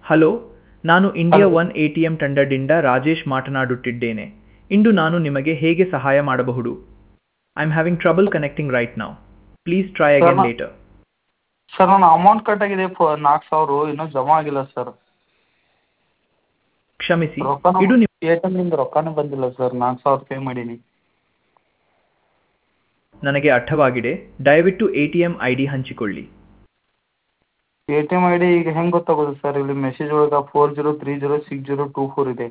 Hello ನಾನು India one A T M ತಂಡದಿಂದ ರಾಜೇಶ್ ಮಾತನಾಡುತ್ತಿದ್ದೇನೆ ಇಂದು ನಾನು ನಿಮಗೆ ಹೇಗೆ ಸಹಾಯ ಮಾಡಬಹುದು I am having trouble connecting right now please try again Sir, later sir ನನ್ನ ಅಮೌಂಟ್ ಕಟ್ ಆಗಿದೆ ಫ ನಾಲ್ಕು ಸಾವಿರ ಇನ್ನೂ ಜಮಾ ಆಗಿಲ್ಲ ಸರ್ ಕ್ಷಮಿಸಿ ರೊಕ್ಕನೂ ಇದು ನಿಮ್ಮ ಎ ಟಿ ಎಮ್ನಿಂದ ರೊಕ್ಕನೇ ಬಂದಿಲ್ಲ ಸರ್ ನಾಲ್ಕು ಸಾವಿರ ಪೇ ಮಾಡೀನಿ ನನಗೆ ಅರ್ಥವಾಗಿದೆ ದಯವಿಟ್ಟು A T M I D ಹಂಚಿಕೊಳ್ಳಿ A T M I D ಈಗ ಹೆಂಗೆ ಗೊತ್ತಾಗೋದು ಸರ್ ಇಲ್ಲಿ ಮೆಸೇಜ್ ಒಳಗೆ four zero three zero six zero two four ಇದೆ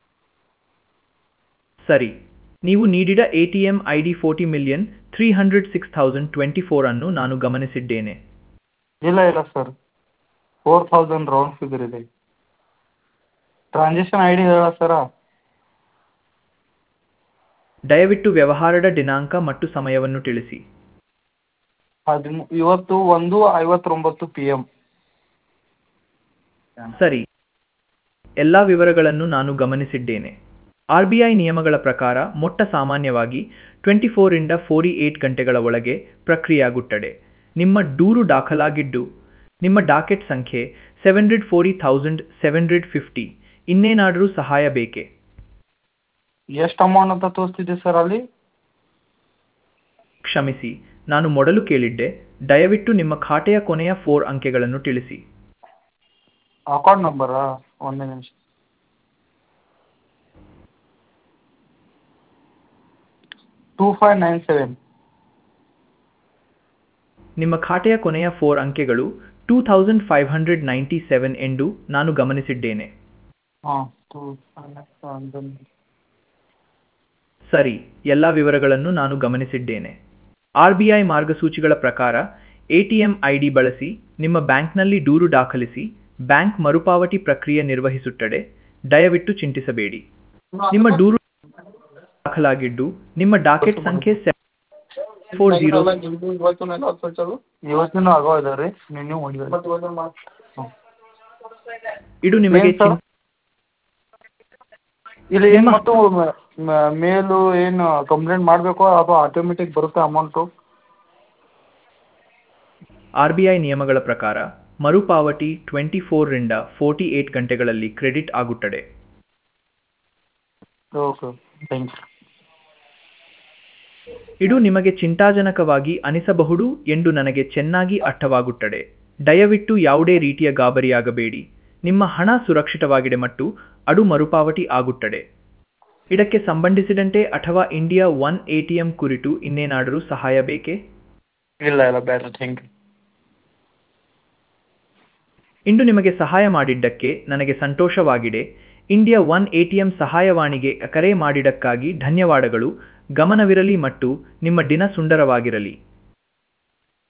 ಸರಿ ನೀವು ನೀಡಿದ A T M I D forty million three hundred six thousand twenty four ಅನ್ನು ನಾನು ಗಮನಿಸಿದ್ದೇನೆ ಇಲ್ಲ ಇಲ್ಲ sir four thousand round figure ಇದೆ ಟ್ರಾನ್ಸಾಕ್ಷನ್ ಐ ಡಿ ಹೇಳ ಸರ ದಯವಿಟ್ಟು ವ್ಯವಹಾರದ ದಿನಾಂಕ ಮತ್ತು ಸಮಯವನ್ನು ತಿಳಿಸಿ ಹದಿಮೂ ಇವತ್ತು ಒಂದು ಐವತ್ತೊಂಬತ್ತು ಪಿ ಎಮ್ ಸರಿ ಎಲ್ಲ ವಿವರಗಳನ್ನು ನಾನು ಗಮನಿಸಿದ್ದೇನೆ ಆರ್ ಬಿ ಐ ನಿಯಮಗಳ ಪ್ರಕಾರ ಮೊಟ್ಟ ಸಾಮಾನ್ಯವಾಗಿ ಟ್ವೆಂಟಿ ಫೋರಿಂದ ಫೋರ್ಟಿ ಏಟ್ ಗಂಟೆಗಳ ಒಳಗೆ ಪ್ರಕ್ರಿಯೆಯಾಗುತ್ತದೆ ನಿಮ್ಮ ದೂರು ದಾಖಲಾಗಿದ್ದು ನಿಮ್ಮ ಡಾಕೆಟ್ ಸಂಖ್ಯೆ seven hundred forty thousand seven hundred fifty ಇನ್ನೇನಾದರೂ ಸಹಾಯ ಬೇಕೇ ಎಷ್ಟು ಅಮೌಂಟ್ ಅಂತ ತೋರಿಸ್ತಿದೆ ಸರ್ ಅಲ್ಲಿ ಕ್ಷಮಿಸಿ ನಾನು ಮೊದಲು ಕೇಳಿದ್ದೆ ದಯವಿಟ್ಟು ನಿಮ್ಮ ಖಾತೆಯ ಕೊನೆಯ ಫೋರ್ ಅಂಕೆಗಳನ್ನು ತಿಳಿಸಿ ಅಕೌಂಟ್ ನಂಬರಾ ಒಂದೇ ನಿಮಿಷ ಟೂ ಫೈವ್ ನೈನ್ ಸೆವೆನ್ ನಿಮ್ಮ ಖಾತೆಯ ಕೊನೆಯ ಫೋರ್ ಅಂಕೆಗಳು two thousand five hundred ninety seven ಎಂದು ನಾನು ಗಮನಿಸಿದ್ದೇನೆ ಹಾಂ ಟೂ ಫೈವ್ ಸರಿ ಎಲ್ಲ ವಿವರಗಳನ್ನು ನಾನು ಗಮನಿಸಿದ್ದೇನೆ ಆರ್ ಬಿ ಐ ಮಾರ್ಗಸೂಚಿಗಳ ಪ್ರಕಾರ ಎಟಿಎಂ ಐ ಡಿ ಬಳಸಿ ನಿಮ್ಮ ಬ್ಯಾಂಕ್ನಲ್ಲಿ ದೂರು ದಾಖಲಿಸಿ ಬ್ಯಾಂಕ್ ಮರುಪಾವತಿ ಪ್ರಕ್ರಿಯೆ ನಿರ್ವಹಿಸುತ್ತದೆ ದಯವಿಟ್ಟು ಚಿಂತಿಸಬೇಡಿ ನಿಮ್ಮ ದೂರು ದಾಖಲಾಗಿದ್ದು ನಿಮ್ಮ ಡಾಕೆಟ್ ಸಂಖ್ಯೆ ಫೋರ್ ಜೀರೋ ಇವತ್ತಿನೂ ಆಗೋ ಇದಾವೆ ರೀ ನಿನ್ನೆ ಹೋಗಿದ್ದಾರೆ ಇದು ನಿಮಗೆ ಏನ್ ಸರ್? ಚಿಂತೆ ಇಲ್ಲಿ ಏನು ನಿಮ್ಮ- ಮತ್ತು ಮೇಲು ಏನು ಕಂಪ್ಲೇಂಟ್ ಮಾಡಬೇಕು ಅದು ಆಟೋಮೆಟಿಕ್ ಬರುತ್ತೆ ಅಮೌಂಟು ಆರ್ ಬಿ ಐ ನಿಯಮಗಳ ಪ್ರಕಾರ ಮರುಪಾವತಿ ಟ್ವೆಂಟಿ ಫೋರ್ರಿಂದ ಫೋರ್ಟಿ ಏಟ್ ಗಂಟೆಗಳಲ್ಲಿ ಕ್ರೆಡಿಟ್ ಆಗುತ್ತದೆ ಓಕೆ ಥ್ಯಾಂಕ್ಸ್ ಇದು ನಿಮಗೆ ಚಿಂತಾಜನಕವಾಗಿ ಅನಿಸಬಹುದು ಎಂದು ನನಗೆ ಚೆನ್ನಾಗಿ ಅರ್ಥವಾಗುತ್ತದೆ ದಯವಿಟ್ಟು ಯಾವುದೇ ರೀತಿಯ ಗಾಬರಿಯಾಗಬೇಡಿ ನಿಮ್ಮ ಹಣ ಸುರಕ್ಷಿತವಾಗಿದೆ ಮತ್ತು ಅದು ಮರುಪಾವತಿ ಆಗುತ್ತದೆ ಇದಕ್ಕೆ ಸಂಬಂಧಿಸಿದಂತೆ ಅಥವಾ ಇಂಡಿಯಾ ಒನ್ ಎಟಿಎಂ ಕುರಿತು ಇನ್ನೇನಾದರೂ ಸಹಾಯ ಬೇಕೇ ಇಲ್ಲ ಇಲ್ಲ ಬೇಡ ಥ್ಯಾಂಕ್ ಯು ಇಂದು ನಿಮಗೆ ಸಹಾಯ ಮಾಡಿದ್ದಕ್ಕೆ ನನಗೆ ಸಂತೋಷವಾಗಿದೆ ಇಂಡಿಯಾ ಒನ್ ಎಟಿಎಂ ಸಹಾಯವಾಣಿಗೆ ಕರೆ ಮಾಡಿದ್ದಕ್ಕಾಗಿ ಧನ್ಯವಾದಗಳು ಗಮನವಿರಲಿ ಮತ್ತು ನಿಮ್ಮ ದಿನ ಸುಂದರವಾಗಿರಲಿ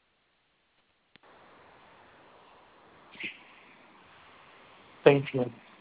ಥ್ಯಾಂಕ್ ಯು